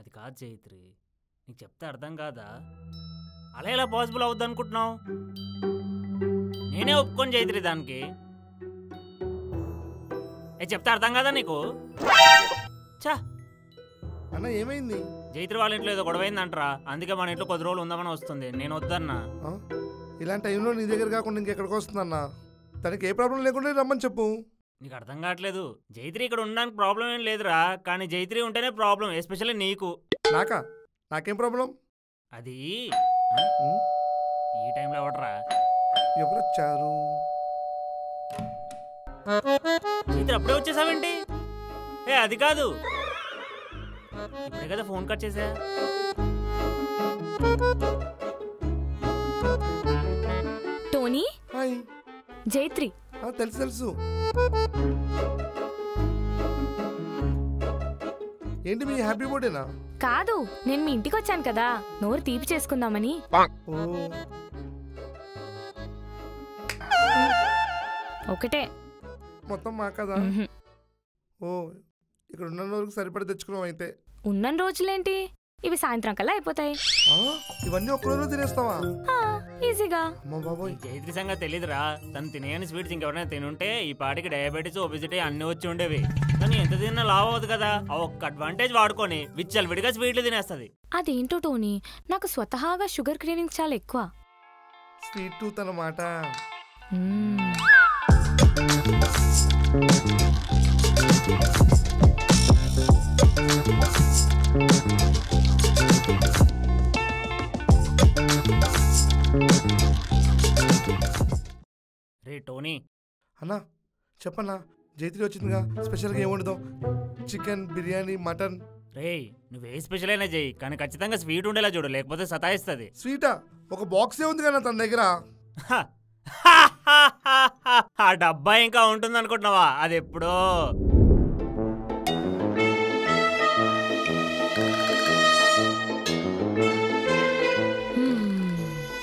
అది కాదు చైత్రి నీకు చెప్తే అర్థం కాదా అలా ఎలా పాసిబుల్ అవుద్ది అనుకుంటున్నావు నేనే ఒప్పుకొని చైత్రి దానికి ఏ చెప్తే అర్థం కాదా నీకు చా అన్న ఏమైంది జైత్రి వాళ్ళ ఇంట్లో ఏదో గొడవైందంటరా అందుకే మన ఇంట్లో కొద్ది రోజులు ఉందామని వస్తుంది నేను వద్దన్నా ఆ? ఇలాంటి టైంలో నీ దగ్గర కాకుండా ఇంకెక్కడికి వస్తుందన్న తనకి ఏ ప్రాబ్లం లేకుండా రమ్మని చెప్పు నీకు అర్థం కావట్లేదు జైత్రి ఇక్కడ ఉండడానికి ప్రాబ్లం ఏం లేదురా కానీ జైత్రి ఉంటేనే ప్రాబ్లం ఎస్పెషల్లీ నీకు నాకా నాకేం ప్రాబ్లం అది ఉం? ఈ టైంలో ఎవడరా ఎవరు వచ్చారు జైత్రి అప్పుడే వచ్చేసావేంటి ఏ అది కాదు ఇప్పుడే కదా ఫోన్ కట్ చేసా టోనీ హాయ్ జైత్రి ఆ, తెలుసు తెలుసు ఏంటి మీ హ్యాపీ బర్త్డేనా కాదు నేను మీ ఇంటికి వచ్చాను కదా నోరు తీపి చేసుకుందామని ఓ ఒకటే మొత్తం మా కదా మ్హూ. ఓ ఇక్కడ ఉన్న వరకు సరిపడి తెచ్చుకున్నాం అయితే ఉన్న రోజులేంటి ఇవి సాయంత్రం కల్లా అయిపోతాయి ఆ, ఇవన్నీ ఒక్క రోజు తినేస్తావా ఆ, ఈజీగా అమ్మ బాబోయ్ జైత్రి సంగతి తెలీదురా తను తినేయని స్వీట్స్ ఇంకెవరైనా తినుంటే ఈ పాటికి డయాబెటీస్ ఒబిసిటీ అన్ని వచ్చి ఉండేవి కానీ ఎంత తిన్నా లావ్ అవ్వదు కదా ఆ ఒక్క అడ్వాంటేజ్ వాడుకొని విచ్చలు విడిగా స్వీట్లు తినేస్తుంది అదేంటో టోనీ నాకు స్వతహాగా షుగర్ క్రేవింగ్స్ చాలా ఎక్కువ స్వీట్ టూత్ అన్నమాట మ్మ్. రే టోనీ అన్నా చెప్పన్నా జైత్రి వచ్చిందిగా స్పెషల్గా ఏం వండుదాం చికెన్ బిర్యానీ మటన్ రేయ్ నువ్వే స్పెషల్ అయినా చెయ్యి కానీ ఖచ్చితంగా స్వీట్ ఉండేలా చూడు లేకపోతే సతాయిస్తుంది స్వీటా ఒక బాక్సే ఉంది కదా తన దగ్గర ఆ డబ్బా ఇంకా ఉంటుంది అనుకుంటున్నావా అది ఎప్పుడో మ్మ్.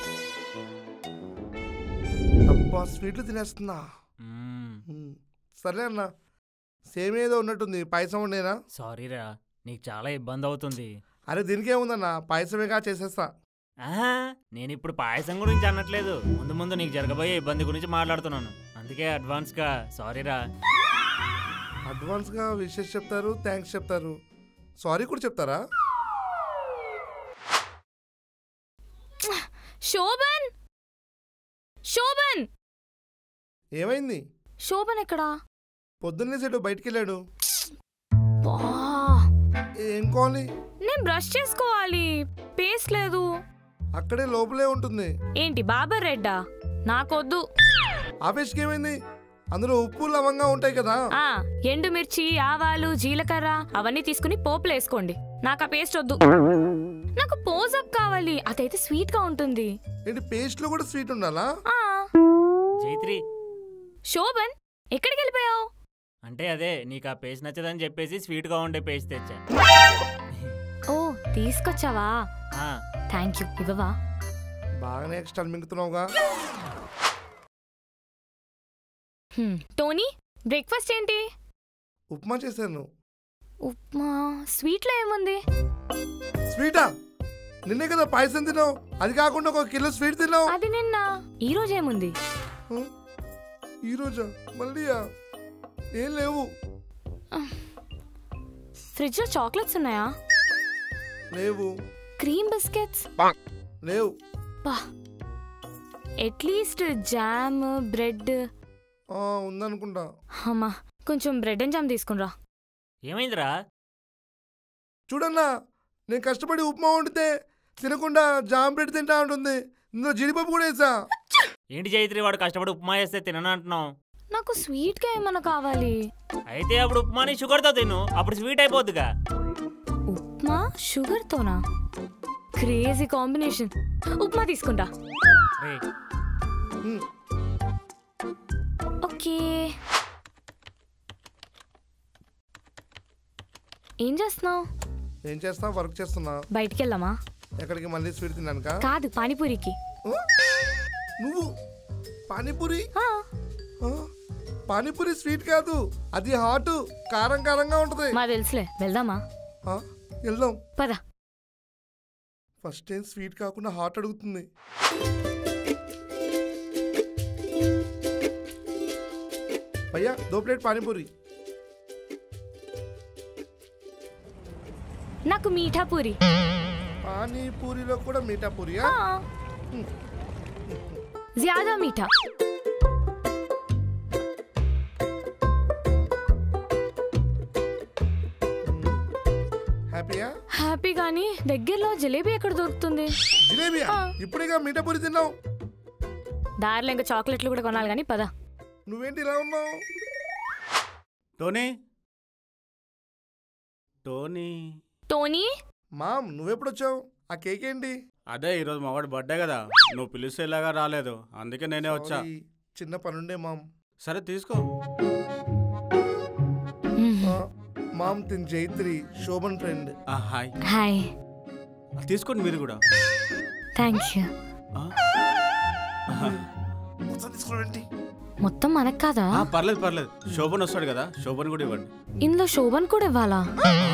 అబ్బా స్వీట్లు తినేస్తుందా మ్మ్. మ్మ్. సరే అన్న సేమ్ ఏదో ఉన్నట్టుంది పాయసం ఉండేనా సారీరా నీకు చాలా ఇబ్బంది అవుతుంది అరే దీనికేముందన్న పాయసమేగా చేసేస్తా ఆహా, నేను ఇప్పుడు పాయసం గురించి అనట్లేదు ముందు ముందు నీకు జరగబోయే ఇబ్బంది గురించి మాట్లాడుతున్నాను అందుకే అడ్వాన్స్గా సారీరా అడ్వాన్స్గా విషెస్ చెప్తారు థ్యాంక్స్ చెప్తారు సారీ కూడా చెప్తారా శోభన్ శోభన్ ఏమైంది శోభన్ ఎక్కడా పొద్దున్నే సెటు బయటికి వెళ్ళాడు బా, ఏం కావాలి నేను బ్రష్ చేసుకోవాలి పేస్ట్ లేదు అక్కడే లోపలే ఉంటుంది ఏంటి బాబర్ రెడ్డా నాకొద్దు ఆఫీస్కి ఏమైంది అందులో ఉప్పు లవంగా ఉంటాయి కదా ఆ ఎండుమిర్చి ఆవాలు జీలకర్ర అవన్నీ తీసుకుని పోపులు వేసుకోండి నాకు ఆ పేస్ట్ వద్దు నాకు పోజప్ కావాలి అదైతే స్వీట్ గా ఉంటుంది ఏంటి పేస్ట్లో కూడా స్వీట్ ఉండాలా ఆ జైత్రి శోభన్ ఎక్కడికి వెళ్ళిపోయావు అంటే అదే నీకు ఆ పేస్ట్ నచ్చదని చెప్పేసి స్వీట్గా ఉండే పేస్ట్ తెచ్చా ఓ తీసుకొచ్చావా ఆ, థ్యాంక్ యూ ఇవ్వవా బాగానే ఎక్స్ట్రా మింగుతున్నావుగా హ్మ్, టోనీ బ్రేక్ఫాస్ట్ ఏంటి ఉప్మా చేశాను ఉప్మా స్వీట్లో ఏముంది స్వీటా నిన్నే కదా పాయసం తిన్నావు అది కాకుండా ఒక కిలో స్వీట్ తిన్నావు అది నిన్న ఈ రోజు ఏముంది హ? ఈ రోజా మళ్ళీ ఏం లేవు ఫ్రిడ్జ్ లో చాక్లెట్స్ ఉన్నాయా లేవు క్రీమ్ బిస్కెట్స్ లేవు బా అట్లీస్ట్ జామ్ బ్రెడ్ ఆ, ఉందనుకుంటా అమ్మా కొంచెం బ్రెడ్ అండ్ జామ్ తీసుకునిరా ఏమైందిరా చూడన్నా నేను కష్టపడి ఉప్మా వండితే తినకుండా జామ్ బ్రెడ్ తింటా ఉంటుంది ఇందులో జీడిపప్పు కూడా వేసా ఏంటి జైత్రి వాడు కష్టపడి ఉప్మా చేస్తే తినను అంటున్నావు నాకు స్వీట్ గా ఏమన్నా కావాలి అయితే అప్పుడు ఉప్మాని షుగర్తో తిను అప్పుడు స్వీట్ అయిపోద్దిగా ఉప్మా షుగర్ తోనా క్రేజీ కాంబినేషన్ ఉప్మా తీసుకుంటా రే ఉమ్, ఓకే ఏం చేస్తున్నావు ఏం చేస్తా వర్క్ చేస్తున్నా బయటికి వెళ్దామా ఎక్కడికి మళ్ళీ స్వీట్ తిన్నానుక కాదు పానీపూరికి నువ్వు పానీపూరి ఆ, ఆ, పానీపూరి స్వీట్ కాదు అది హాట్ కారం కారంగా ఉంటది మా తెలుసులే వెళ్దామా ఆ, వెళ్దాం పద ఫస్ట్ టైం స్వీట్ కాకుండా హాట్ అడుగుతుంది భయ్యా దో ప్లేట్ పానీపూరి నాకు మీఠా పూరి పానీపూరిలో కూడా మీఠా పూరియా हाँ ज्यादा मीठा హ్యాపీయా హ్యాపీ కానీ దగ్గరలో జిలేబీ ఎక్కడ దొరుకుతుంది జిలేబియా ఆ. ఇప్పుడేగా మీఠా పూరి తిన్నావు దారిలో ఇంకా చాక్లెట్లు కూడా కొనాలి కానీ పద నువ్వేంటి ఇలా ఉన్నావు టోనీ టోనీ టోనీ మామ్ నువ్వెప్పుడు వచ్చావు ఆ కేక్ ఏంటి అదే ఈరోజు మగవాడి బర్త్డే కదా నువ్వు పిలిస్తే ఇలాగా రాలేదు అందుకే నేనే వచ్చా Sorry, చిన్న పనుండే మామ్ సరే తీసుకో ఆ, మామ్ తిన్ జైత్రి శోభన్ ఫ్రెండ్ ఆ, హాయ్ హాయ్ ఆ, తీసుకోండి మీరు కూడా థ్యాంక్ యూ ఆ? ఆహా. ఒకసారి తీసుకోండి మొత్తం మనకు కాదా ఆ, పర్లేదు పర్లేదు శోభన్ వస్తాడు కదా శోభన్ కూడా ఇవ్వండి ఇందులో శోభన్ కూడా ఇవ్వాలా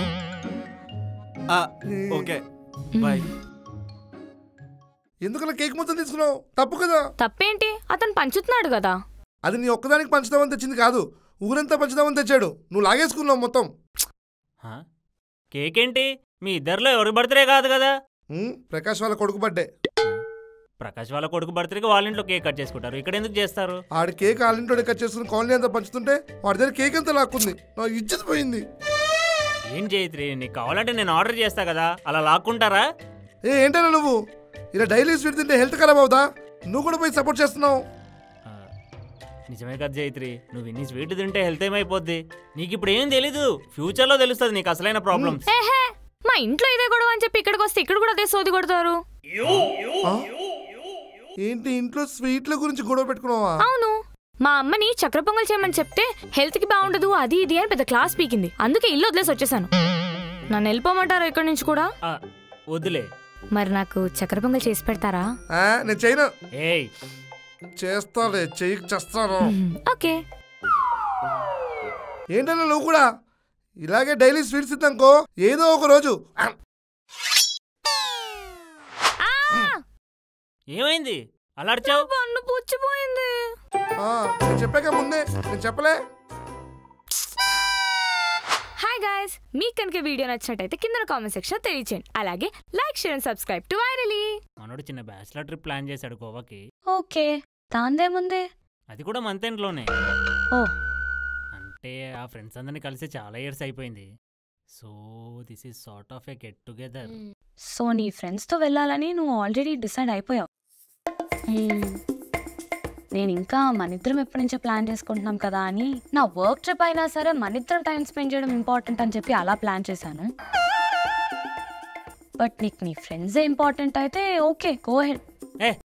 ఆ, ఓకే బాయ్ ఎందుకలా కేక్ మొత్తం తీసుకున్నావు తప్పు కదా తప్పేంటి అతను పంచుతున్నాడు కదా అది నీ ఒక్కదానికి పంచుదామని తెచ్చింది కాదు ఊరంతా పంచుదామని తెచ్చాడు నువ్వు లాగేసుకున్నావు మొత్తం హా? కేక్ ఏంటి మీ ఇద్దరిలో ఎవరి బర్త్డే కాదు కదా ఉమ్, ప్రకాష్ వాళ్ళ కొడుకు బర్త్డే ప్రకాష్ వాళ్ళ కొడుకు బర్త్డేకి వాళ్ళ ఇంట్లో కేక్ కట్ చేసుకుంటారు ఇక్కడ ఎందుకు చేస్తారు ఆడి కేక్ ఆలింటోడే కట్ చేసుకుని కాలనీ అంతా పంచుతుంటే వాడి దగ్గర కేక్ అంతా లాక్కుంది నా ఇజ్జత్ పోయింది ఏం చేయత్రి నీకు కావాలంటే నేను ఆర్డర్ చేస్తా కదా అలా లాక్కుంటారా ఏ ఏంటన్నా నువ్వు ఇలా డైలీ స్వీట్ తింటే హెల్త్ ఖరాబ్ అవుతా నువ్వు కూడా పోయి సపోర్ట్ చేస్తున్నావు ఆ, నిజమే కదా జైత్రి నువ్వు ఇన్ని స్వీట్ తింటే హెల్త్ ఏమైపోద్ది నీకు ఇప్పుడు ఏం తెలీదు ఫ్యూచర్లో తెలుస్తుంది నీకు అసలైన ప్రాబ్లమ్స్ ఏహే మా ఇంట్లో ఇదే గొడవ అని చెప్పి ఇక్కడికి వస్తే ఇక్కడ కూడా అదే సోది కొడతారు ఆ? ఏంటి ఇంట్లో స్వీట్ల గురించి గొడవ పెట్టుకున్నావా అవును మా అమ్మని చక్ర పొంగల్ చేయమని చెప్తే హెల్త్ కి బాగుండదు అది ఇది అని పెద్ద క్లాస్ పీకింది అందుకే ఇల్లు వదిలేసి వచ్చేసాను నన్ను వెళ్ళిపోమంటారా ఇక్కడి నుంచి కూడా ఆ, వద్దులే మరి నాకు చక్ర పొంగల్ చేసి పెడతారా ఆ, నేను చేయను ఏయ్ చేస్తాలే చెయ్యి చేస్తాను మ్మ్, ఓకే ఏంటన్నా నువ్వు కూడా ఇలాగే డైలీ స్వీట్స్ ఇద్దాంకో ఏదో ఒక రోజు ఆ, ఆ! ఏమైంది అలా అరిచావు పన్ను పుచ్చిపోయింది ఆ, నేను చెప్పాక ముందే నేను చెప్పలే హాయ్ గాయస్ మీకు కనుక వీడియో నచ్చినట్టయితే కింద కామెంట్ సెక్షన్ తెలియచేయండి అలాగే like share and subscribe to Virally మనోడు చిన్న బ్యాచిలర్ ట్రిప్ ప్లాన్ చేశాడు గోవాకి ఓకే దాందేముంది అది కూడా మంత్ ఎండ్లోనే ఓ అంటే ఆ ఫ్రెండ్స్ అందరిని కలిసి చాలా ఇయర్స్ అయిపోయింది so this is sort of a get together so నీ ఫ్రెండ్స్తో వెళ్ళాలని నువ్వు ఆల్రెడీ డిసైడ్ అయిపోయావు మ్మ్. నేను ఇంకా మనిద్దరం ఎప్పటి నుంచో ప్లాన్ చేసుకుంటున్నాం కదా అని నా వర్క్ ట్రిప్ అయినా సరే మనిద్దరం టైం స్పెండ్ చేయడం ఇంపార్టెంట్ అని చెప్పి అలా ప్లాన్ చేశాను బట్ నీకు నీ ఫ్రెండ్సే ఇంపార్టెంట్ అయితే ఓకే గో హెడ్ ఏ